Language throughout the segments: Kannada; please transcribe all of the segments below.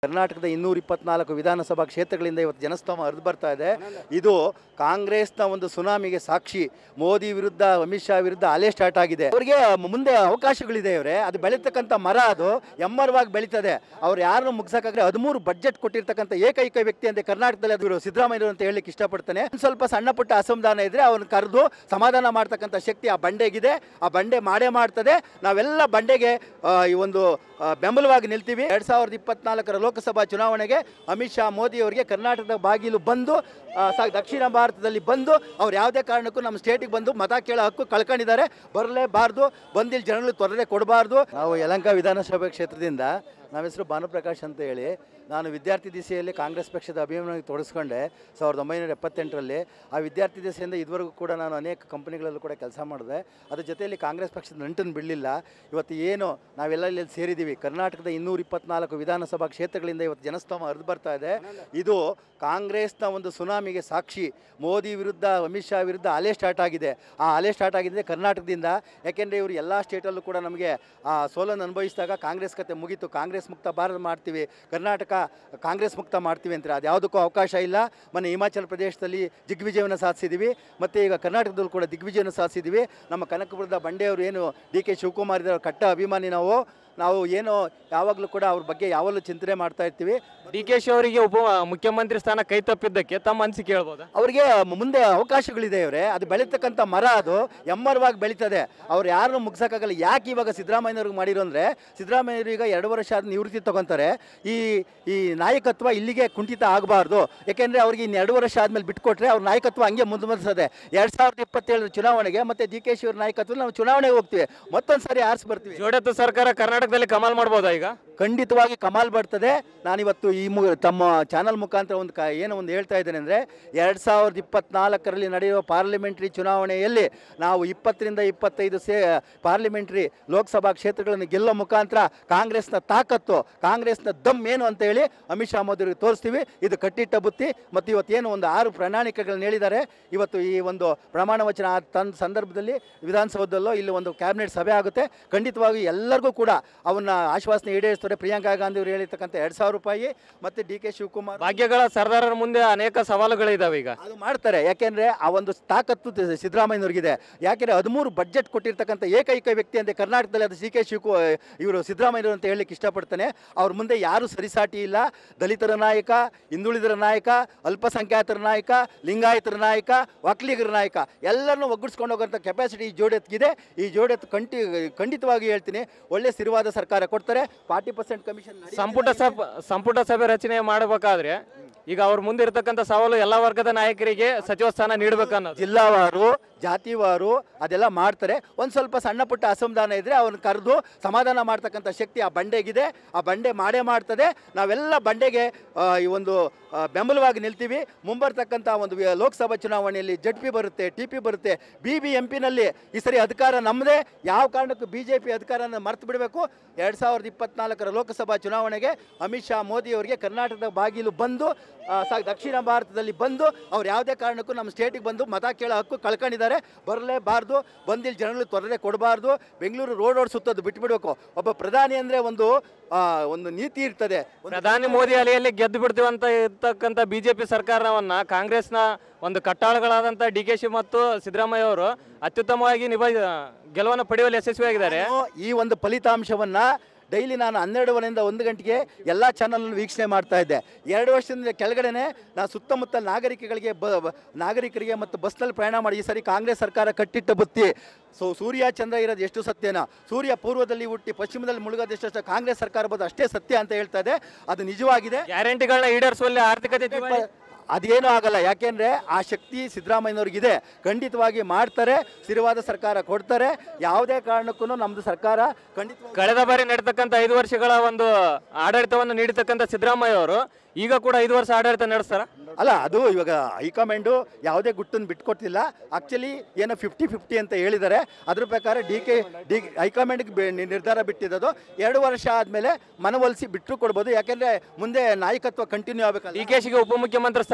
ಕರ್ನಾಟಕದ ಇನ್ನೂರ ಇಪ್ಪತ್ನಾಲ್ಕು ವಿಧಾನಸಭಾ ಕ್ಷೇತ್ರಗಳಿಂದ ಇವತ್ತು ಜನಸ್ತೋಮ ಹರಿದು ಬರ್ತಾ ಇದೆ ಇದು ಕಾಂಗ್ರೆಸ್ನ ಒಂದು ಸುನಾಮಿಗೆ ಸಾಕ್ಷಿ ಮೋದಿ ವಿರುದ್ಧ ಅಮಿತ್ ಶಾ ವಿರುದ್ಧ ಅಲೆ ಸ್ಟಾರ್ಟ್ ಆಗಿದೆ ಅವರಿಗೆ ಮುಂದೆ ಅವಕಾಶಗಳಿದೆ ಇವರೇ ಅದು ಬೆಳೀತಕ್ಕಂಥ ಮರ ಅದು ಎಮ್ಮರವಾಗಿ ಬೆಳೀತದೆ ಅವ್ರು ಯಾರನ್ನು ಮುಗ್ಸಕ್ಕಾಗಲಿ ಹದಿಮೂರು ಬಜೆಟ್ ಕೊಟ್ಟಿರ್ತಕ್ಕಂಥ ಏಕೈಕ ವ್ಯಕ್ತಿ ಅಂತ ಕರ್ನಾಟಕದಲ್ಲಿ ಅದು ಸಿದ್ದರಾಮಯ್ಯ ಅಂತ ಹೇಳಲಿಕ್ಕೆ ಇಷ್ಟಪಡ್ತಾನೆ ಒಂದ್ ಸ್ವಲ್ಪ ಸಣ್ಣ ಪುಟ್ಟ ಅಸಮಾಧಾನ ಇದ್ರೆ ಅವ್ರನ್ನ ಕರೆದು ಸಮಾಧಾನ ಮಾಡ್ತಕ್ಕಂಥ ಶಕ್ತಿ ಆ ಬಂಡೆಗಿದೆ ಆ ಬಂಡೆ ಮಾಡೇ ಮಾಡ್ತದೆ ನಾವೆಲ್ಲ ಬಂಡೆಗೆ ಆ, ಈ ಒಂದು ಆ, ಬೆಂಬಲವಾಗಿ ನಿಲ್ತೀವಿ ಎರಡ್ ಸಾವಿರದ ಇಪ್ಪತ್ನಾಲ್ಕರ ಲೋಕಸಭಾ ಚುನಾವಣೆಗೆ ಅಮಿತ್ ಶಾ ಮೋದಿ ಅವರಿಗೆ ಕರ್ನಾಟಕದ ಬಾಗಿಲು ಬಂದು ಆ, ಸ- ದಕ್ಷಿಣ ಭಾರತದಲ್ಲಿ ಬಂದು ಅವ್ರು ಯಾವುದೇ ಕಾರಣಕ್ಕೂ ನಮ್ಮ ಸ್ಟೇಟಿಗೆ ಬಂದು ಮತ ಕೇಳೋ ಹಕ್ಕು ಕಳ್ಕೊಂಡಿದ್ದಾರೆ ಬರಲೇಬಾರ್ದು ಬಂದಿಲ್ಲಿ ಜನಗಳು ತೊಂದರೆ ಕೊಡಬಾರ್ದು ನಾವು ಯಲಂಕ ವಿಧಾನಸಭಾ ಕ್ಷೇತ್ರದಿಂದ ನಮ್ಮ ಹೆಸರು ಭಾನುಪ್ರಕಾಶ್ ಅಂತ ಹೇಳಿ ನಾನು ವಿದ್ಯಾರ್ಥಿ ದಿಸೆಯಲ್ಲಿ ಕಾಂಗ್ರೆಸ್ ಪಕ್ಷದ ಅಭಿಮಾನವಾಗಿ ತೊಡಗಿಸ್ಕೊಂಡೆ ಸಾವಿರದ ಒಂಬೈನೂರ ಎಪ್ಪತ್ತೆಂಟರಲ್ಲಿ ಆ ವಿದ್ಯಾರ್ಥಿ ದಿಸೆಯಿಂದ ಇದುವರೆಗೂ ಕೂಡ ನಾನು ಅನೇಕ ಕಂಪನಿಗಳಲ್ಲೂ ಕೂಡ ಕೆಲಸ ಮಾಡಿದೆ ಅದ್ರ ಜೊತೆಯಲ್ಲಿ ಕಾಂಗ್ರೆಸ್ ಪಕ್ಷದ ನಂಟನ್ನು ಬಿಡಲಿಲ್ಲ ಇವತ್ತು ಏನು ನಾವೆಲ್ಲ ಇಲ್ಲಿ ಸೇರಿದ್ದೀವಿ ಕರ್ನಾಟಕದ ಇನ್ನೂರ ಇಪ್ಪತ್ನಾಲ್ಕು ವಿಧಾನಸಭಾ ಕ್ಷೇತ್ರಗಳಿಂದ ಇವತ್ತು ಜನಸ್ತೋಮ ಹರಿದು ಬರ್ತಾ ಇದೆ ಇದು ಕಾಂಗ್ರೆಸ್ನ ಒಂದು ಸುನಾಮಿಗೆ ಸಾಕ್ಷಿ ಮೋದಿ ವಿರುದ್ಧ ಅಮಿತ್ ಶಾ ವಿರುದ್ಧ ಅಲೆ ಸ್ಟಾರ್ಟ್ ಆಗಿದೆ ಆ ಅಲೆ ಸ್ಟಾರ್ಟ್ ಆಗಿದೆ ಕರ್ನಾಟಕದಿಂದ ಯಾಕೆಂದರೆ ಇವರು ಎಲ್ಲ ಸ್ಟೇಟಲ್ಲೂ ಕೂಡ ನಮಗೆ ಆ ಸೋಲನ್ನು ಅನುಭವಿಸಿದಾಗ ಕಾಂಗ್ರೆಸ್ ಕತೆ ಮುಗೀತು ಕಾಂಗ್ರೆಸ್ ಮುಕ್ತ ಭಾರತ ಮಾಡ್ತೀವಿ ಕರ್ನಾಟಕ ಕಾಂಗ್ರೆಸ್ ಮುಕ್ತ ಮಾಡ್ತೀವಿ ಅಂತಾರೆ ಅದು ಯಾವುದಕ್ಕೂ ಅವಕಾಶ ಇಲ್ಲ ಮೊನ್ನೆ ಹಿಮಾಚಲ ಪ್ರದೇಶದಲ್ಲಿ ದಿಗ್ವಿಜಯವನ್ನು ಸಾಧಿಸಿದ್ದೀವಿ ಮತ್ತು ಈಗ ಕರ್ನಾಟಕದಲ್ಲೂ ಕೂಡ ದಿಗ್ವಿಜಯವನ್ನು ಸಾಧಿಸಿದ್ದೀವಿ ನಮ್ಮ ಕನಕಪುರದ ಬಂಡೆಯವರು ಏನು ಡಿ ಕೆ ಶಿವಕುಮಾರ್ ಇದ್ದಾರೆ ಕಟ್ಟ ಅಭಿಮಾನಿ ನಾವು ನಾವು ಏನು ಯಾವಾಗಲೂ ಕೂಡ ಅವ್ರ ಬಗ್ಗೆ ಯಾವಾಗಲೂ ಚಿಂತನೆ ಮಾಡ್ತಾ ಇರ್ತೀವಿ ಡಿ ಕೆ ಶಿ ಅವರಿಗೆ ಉಪ ಮುಖ್ಯಮಂತ್ರಿ ಸ್ಥಾನ ಕೈ ತಪ್ಪಿದ್ದಕ್ಕೆ ತಮ್ಮ ಅನಿಸಿಕೆ ಹೇಳ್ಬೋದಾ ಅವರಿಗೆ ಮುಂದೆ ಅವಕಾಶಗಳಿದೆ ಇವರೇ ಅದು ಬೆಳೀತಕ್ಕಂಥ ಮರ ಅದು ಎಮ್ಮರವಾಗಿ ಬೆಳೀತದೆ ಅವ್ರು ಯಾರನ್ನು ಮುಗ್ಸಕ್ಕಾಗಲ್ಲ ಯಾಕೆ ಇವಾಗ ಸಿದ್ದರಾಮಯ್ಯವ್ರಿಗೆ ಮಾಡಿರೋ ಅಂದರೆ ಸಿದ್ದರಾಮಯ್ಯರು ಈಗ ಎರಡು ವರ್ಷ ಆದ ನಿವೃತ್ತಿ ತಗೊತಾರೆ ಈ ಈ ನಾಯಕತ್ವ ಇಲ್ಲಿಗೆ ಕುಂಠಿತ ಆಗಬಾರ್ದು ಯಾಕೆಂದರೆ ಅವ್ರಿಗೆ ಇನ್ನು ಎರಡು ವರ್ಷ ಆದಮೇಲೆ ಬಿಟ್ಕೊಟ್ರೆ ಅವ್ರ ನಾಯಕತ್ವ ಹಂಗೆ ಮುಂದುವರಿಸದೆ ಎರಡು ಸಾವಿರದ ಇಪ್ಪತ್ತೇಳರ ಚುನಾವಣೆಗೆ ಮತ್ತು ಡಿ ಕೆ ಶಿ ಅವ್ರ ನಾಯಕತ್ವ ನಾವು ಚುನಾವಣೆಗೆ ಹೋಗ್ತೀವಿ ಮತ್ತೊಂದು ಸಾರಿ ಆರಿಸಿ ಬರ್ತೀವಿ ಜೋಡತ್ತು ಸರ್ಕಾರ ಕರ್ನಾಟಕದಲ್ಲಿ ಕಮಾಲ್ ಮಾಡ್ಬೋದಾ ಈಗ ಖಂಡಿತವಾಗಿ ಕಮಾಲ್ ಬರ್ತದೆ ನಾನಿವತ್ತು ಈ ಮು ತಮ್ಮ ಚಾನಲ್ ಮುಖಾಂತರ ಒಂದು ಕ ಏನೋ ಒಂದು ಹೇಳ್ತಾ ಇದ್ದೇನೆ ಅಂದರೆ ಎರಡು ಸಾವಿರದ ಇಪ್ಪತ್ನಾಲ್ಕರಲ್ಲಿ ನಡೆಯುವ ಪಾರ್ಲಿಮೆಂಟ್ರಿ ಚುನಾವಣೆಯಲ್ಲಿ ನಾವು ಇಪ್ಪತ್ತರಿಂದ ಇಪ್ಪತ್ತೈದು ಸೇ ಪಾರ್ಲಿಮೆಂಟ್ರಿ ಲೋಕಸಭಾ ಕ್ಷೇತ್ರಗಳನ್ನು ಗೆಲ್ಲೋ ಮುಖಾಂತರ ಕಾಂಗ್ರೆಸ್ನ ತಾಕತ್ತು ಕಾಂಗ್ರೆಸ್ನ ದಮ್ ಏನು ಅಂತ ಹೇಳಿ ಅಮಿತ್ ಶಾ ಮೋದಿಯವರಿಗೆ ತೋರಿಸ್ತೀವಿ ಇದು ಕಟ್ಟಿಟ್ಟ ಬುತ್ತಿ ಮತ್ತು ಇವತ್ತೇನು ಒಂದು ಆರು ಪ್ರಣಾಳಿಕೆಗಳನ್ನ ಹೇಳಿದ್ದಾರೆ ಇವತ್ತು ಈ ಒಂದು ಪ್ರಮಾಣ ವಚನ ಆದ ತನ್ನ ಸಂದರ್ಭದಲ್ಲಿ ವಿಧಾನಸೌಧದಲ್ಲೋ ಇಲ್ಲಿ ಒಂದು ಕ್ಯಾಬಿನೆಟ್ ಸಭೆ ಆಗುತ್ತೆ ಖಂಡಿತವಾಗಿ ಎಲ್ಲರಿಗೂ ಕೂಡ ಅವನ್ನ ಆಶ್ವಾಸನೆ ಈಡೇರಿಸ್ತಾರೆ ಪ್ರಿಯಾಂಕಾ ಗಾಂಧಿ ಅವರು ಹೇಳಿರ್ತಕ್ಕಂಥ ಎರಡು ಸಾವಿರ ರೂಪಾಯಿ ಮತ್ತು ಡಿ ಕೆ ಶಿವಕುಮಾರ್ ಭಾಗ್ಯಗಳ ಸರ್ದಾರರ ಮುಂದೆ ಅನೇಕ ಸವಾಲುಗಳಿದಾವೆ ಈಗ ಅದು ಮಾಡ್ತಾರೆ ಯಾಕೆಂದ್ರೆ ಆ ಒಂದು ತಾಕತ್ತು ತ- ಸಿದ್ದರಾಮಯ್ಯನವ್ರಿಗಿದೆ ಯಾಕೆಂದ್ರೆ ಹದಿಮೂರು ಬಜೆಟ್ ಕೊಟ್ಟಿರ್ತಕ್ಕಂಥ ಏಕೈಕ ವ್ಯಕ್ತಿ ಅಂತ ಕರ್ನಾಟಕದಲ್ಲಿ ಅದು ಸಿ ಕೆ ಶಿವಕು ಇವರು ಸಿದ್ದರಾಮಯ್ಯನವರು ಅಂತ ಹೇಳಲಿಕ್ಕೆ ಇಷ್ಟಪಡ್ತಾನೆ ಅವ್ರ ಮುಂದೆ ಯಾರು ಸರಿಸಾಟಿ ಇಲ್ಲ ದಲಿತರ ನಾಯಕ ಹಿಂದುಳಿದರ ನಾಯಕ ಅಲ್ಪಸಂಖ್ಯಾತರ ನಾಯಕ ಲಿಂಗಾಯತರ ನಾಯಕ ಒಕ್ಕಲಿಗರ ನಾಯಕ ಎಲ್ಲರನ್ನೂ ಒಗ್ಗೂಡಿಸ್ಕೊಂಡು ಹೋಗೋಂಥ ಕೆಪಾಸಿಟಿ ಈ ಜೋಡೆತ್ಗಿದೆ ಈ ಜೋಡೆತ್ ಕಂಟಿ ಖಂಡಿತವಾಗಿ ಹೇಳ್ತೀನಿ ಒಳ್ಳೆ ಸ್ಥಿರವಾದ ಸರ್ಕಾರ ಕೊಡ್ತಾರೆ ಫಾರ್ಟಿ ಪರ್ಸೆಂಟ್ ಕಮಿಷನ್ ಸಂಪುಟ ಸಭೆ ಸಂಪುಟ ಸಭೆ ರಚನೆ ಮಾಡಬೇಕಾದ್ರೆ ಈಗ ಅವ್ರ ಮುಂದೆ ಇರತಕ್ಕಂಥ ಸವಾಲು ಎಲ್ಲ ವರ್ಗದ ನಾಯಕರಿಗೆ ಸಚಿವ ಸ್ಥಾನ ನೀಡಬೇಕನ್ನೋದು ಜಿಲ್ಲಾವಾರು ಜಾತಿವಾರು ಅದೆಲ್ಲ ಮಾಡ್ತಾರೆ ಒಂದು ಸ್ವಲ್ಪ ಸಣ್ಣ ಪುಟ್ಟ ಅಸಮಾಧಾನ ಇದ್ದರೆ ಅವ್ರನ್ನ ಕರೆದು ಸಮಾಧಾನ ಮಾಡ್ತಕ್ಕಂಥ ಶಕ್ತಿ ಆ ಬಂಡೆಗಿದೆ ಆ ಬಂಡೆ ಮಾಡೇ ಮಾಡ್ತದೆ ನಾವೆಲ್ಲ ಬಂಡೆಗೆ ಆ, ಈ ಒಂದು ಆ, ಬೆಂಬಲವಾಗಿ ನಿಲ್ತೀವಿ ಮುಂಬರ್ತಕ್ಕಂಥ ಒಂದು ವಿ- ಲೋಕಸಭಾ ಚುನಾವಣೆಯಲ್ಲಿ ಜಡ್ ಪಿ ಬರುತ್ತೆ ಟಿ ಪಿ ಬರುತ್ತೆ ಬಿ ಬಿ ಎಂ ಪಿನಲ್ಲಿ ಈ ಸರಿ ಅಧಿಕಾರ ನಮ್ಮದೇ ಯಾವ ಕಾರಣಕ್ಕೂ ಬಿ ಜೆ ಪಿ ಅಧಿಕಾರನ ಮರ್ತು ಬಿಡಬೇಕು ಎರಡು ಸಾವಿರದ ಇಪ್ಪತ್ನಾಲ್ಕರ ಲೋಕಸಭಾ ಚುನಾವಣೆಗೆ ಅಮಿತ್ ಶಾ ಮೋದಿ ಅವರಿಗೆ ಕರ್ನಾಟಕದ ಬಾಗಿಲು ಬಂದು ಆ, ಸ ದಕ್ಷಿಣ ಭಾರತದಲ್ಲಿ ಬಂದು ಅವ್ರು ಯಾವುದೇ ಕಾರಣಕ್ಕೂ ನಮ್ಮ ಸ್ಟೇಟಿಗೆ ಬಂದು ಮತ ಕೇಳೋ ಹಕ್ಕು ಕಳ್ಕೊಂಡಿದ್ದಾರೆ ಬರಲೇಬಾರ್ದು ಬಂದಿಲ್ಲಿ ಜನಗಳು ತೊಂದರೆ ಕೊಡಬಾರ್ದು ಬೆಂಗಳೂರು ರೋಡ್ ರೋಡ್ ಸುತ್ತೋದು ಬಿಟ್ಬಿಡ್ಬೇಕು ಒಬ್ಬ ಪ್ರಧಾನಿ ಅಂದರೆ ಒಂದು ಆ, ಒಂದು ನೀತಿ ಇರ್ತದೆ ಒಂದು ಪ್ರಧಾನಿ ಮೋದಿ ಅಲೆಯಲ್ಲಿ ಗೆದ್ದು ಬಿಡ್ತೀವಿ ಅಂತ ಇರ್ತಕ್ಕಂಥ ಬಿಜೆಪಿ ಸರ್ಕಾರವನ್ನ ಕಾಂಗ್ರೆಸ್ನ ಒಂದು ಕಟ್ಟಾಳುಗಳಾದಂಥ ಡಿ ಕೆ ಶಿ ಮತ್ತು ಸಿದ್ದರಾಮಯ್ಯ ಅವರು ಅತ್ಯುತ್ತಮವಾಗಿ ನಿಭಾಯಿ ಗೆಲುವನ್ನು ಪಡೆಯುವಲ್ಲಿ ಯಶಸ್ವಿಯಾಗಿದ್ದಾರೆ ನಾನು ಈ ಒಂದು ಫಲಿತಾಂಶವನ್ನ ಡೈಲಿ ನಾನು ಹನ್ನೆರಡುವರೆಯಿಂದ ಒಂದು ಗಂಟೆಗೆ ಎಲ್ಲ ಚಾನಲ್ ವೀಕ್ಷಣೆ ಮಾಡ್ತಾ ಇದ್ದೆ ಎರಡು ವರ್ಷದಿಂದ ಕೆಳಗಡೆನೆ ನಾನು ಸುತ್ತಮುತ್ತ ನಾಗರಿಕಗಳಿಗೆ ಬ ಬ- ನಾಗರಿಕರಿಗೆ ಮತ್ತು ಬಸ್ನಲ್ಲಿ ಪ್ರಯಾಣ ಮಾಡಿ ಈ ಸರಿ ಕಾಂಗ್ರೆಸ್ ಸರ್ಕಾರ ಕಟ್ಟಿಟ್ಟ ಬುತ್ತಿ ಸೊ ಸೂರ್ಯ ಚಂದ್ರ ಇರೋದು ಎಷ್ಟು ಸತ್ಯನ ಸೂರ್ಯ ಪೂರ್ವದಲ್ಲಿ ಹುಟ್ಟಿ ಪಶ್ಚಿಮದಲ್ಲಿ ಮುಳುಗೋದೆಷ್ಟು ಕಾಂಗ್ರೆಸ್ ಸರ್ಕಾರ ಬಂದು ಅಷ್ಟೇ ಸತ್ಯ ಅಂತ ಹೇಳ್ತಾ ಇದೆ ಅದು ನಿಜವಾಗಿದೆ ಗ್ಯಾರಂಟಿಗಳನ್ನ ಈಡೇರಿಸುವಲ್ಲಿ ಆರ್ಥಿಕತೆ ದಿವಾಳಿ ಅದೇನೂ ಆಗಲ್ಲ ಯಾಕೆಂದ್ರೆ ಆ ಶಕ್ತಿ ಸಿದ್ದರಾಮಯ್ಯನವ್ರಿಗಿದೆ ಖಂಡಿತವಾಗಿ ಮಾಡ್ತಾರೆ ಸ್ಥಿರವಾದ ಸರ್ಕಾರ ಕೊಡ್ತಾರೆ ಯಾವುದೇ ಕಾರಣಕ್ಕೂ ನಮ್ದು ಸರ್ಕಾರ ಖಂಡಿತವಾಗಿ ಕಳೆದ ಬಾರಿ ನಡೆತಕ್ಕಂಥ ಐದು ವರ್ಷಗಳ ಒಂದು ಆಡಳಿತವನ್ನು ನೀಡತಕ್ಕಂಥ ಸಿದ್ದರಾಮಯ್ಯ ಅವರು ಈಗ ಕೂಡ ಐದು ವರ್ಷ ಆಡಳಿತ ನಡೆಸ್ತಾರ ಅಲ್ಲ ಅದು ಇವಾಗ ಹೈಕಮಾಂಡು ಯಾವುದೇ ಗುಟ್ಟನ್ನು ಬಿಟ್ಕೊಟ್ಟಿಲ್ಲ ಆಕ್ಚುಲಿ ಏನೋ ಫಿಫ್ಟಿ ಫಿಫ್ಟಿ ಅಂತ ಹೇಳಿದ್ದಾರೆ ಅದ್ರ ಪ್ರಕಾರ ಡಿ ಕೆ ಡಿ ಹೈಕಮಾಂಡ್ಗೆ ನಿರ್ಧಾರ ಬಿಟ್ಟಿದ್ದು ಎರಡು ವರ್ಷ ಆದಮೇಲೆ ಮನವೊಲಿಸಿ ಬಿಟ್ಟರು ಕೊಡ್ಬೋದು ಯಾಕೆಂದರೆ ಮುಂದೆ ನಾಯಕತ್ವ ಕಂಟಿನ್ಯೂ ಆಗಬೇಕಲ್ಲ ಡಿ ಕೆ ಶಿಗೆ ಉಪಮುಖ್ಯಮಂತ್ರಿ ಸ್ಥಾನ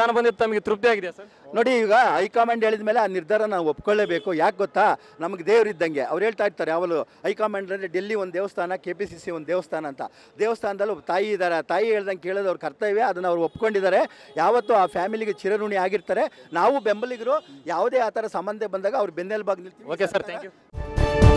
ಸ್ಥಾನ ಬಂದಿದ್ದು ತಮಗೆ ತೃಪ್ತಿ ಆಗಿದೆ ಸರ್ ನೋಡಿ ಈಗ ಹೈಕಮಾಂಡ್ ಹೇಳಿದ ಮೇಲೆ ಆ ನಿರ್ಧಾರ ನಾವು ಒಪ್ಕೊಳ್ಳೇಬೇಕು ಯಾಕೆ ಗೊತ್ತಾ ನಮಗೆ ದೇವರಿದ್ದಂಗೆ ಅವ್ರು ಹೇಳ್ತಾ ಇರ್ತಾರೆ ಯಾವಲು ಹೈಕಮಾಂಡ್ ಅಂದರೆ ಡೆಲ್ಲಿ ಒಂದು ದೇವಸ್ಥಾನ ಕೆ ಪಿ ಸಿ ಸಿ ಒಂದು ದೇವಸ್ಥಾನ ಅಂತ ದೇವಸ್ಥಾನದಲ್ಲಿ ಒಬ್ಬ ತಾಯಿ ಇದ್ದಾರೆ ಆ ತಾಯಿ ಹೇಳ್ದಂಗೆ ಕೇಳೋದು ಅವ್ರ ಕರ್ತವ್ಯ ಅದನ್ನು ಅವ್ರು ಒಪ್ಕೊಂಡಿದ್ದಾರೆ ಯಾವತ್ತೂ ಆ ಫ್ಯಾಮಿಲಿಗೆ ಚಿರಋಣಿ ಆಗಿರ್ತಾರೆ ನಾವು ಬೆಂಬಲಿಗರು ಯಾವುದೇ ಆ ಥರ ಸಂಬಂಧ ಬಂದಾಗ ಅವ್ರು ಬೆನ್ನೆಲುಬಾಗಿ ನಿಲ್ತೀವಿ ಓಕೆ ಸರ್ ಥ್ಯಾಂಕ್ ಯು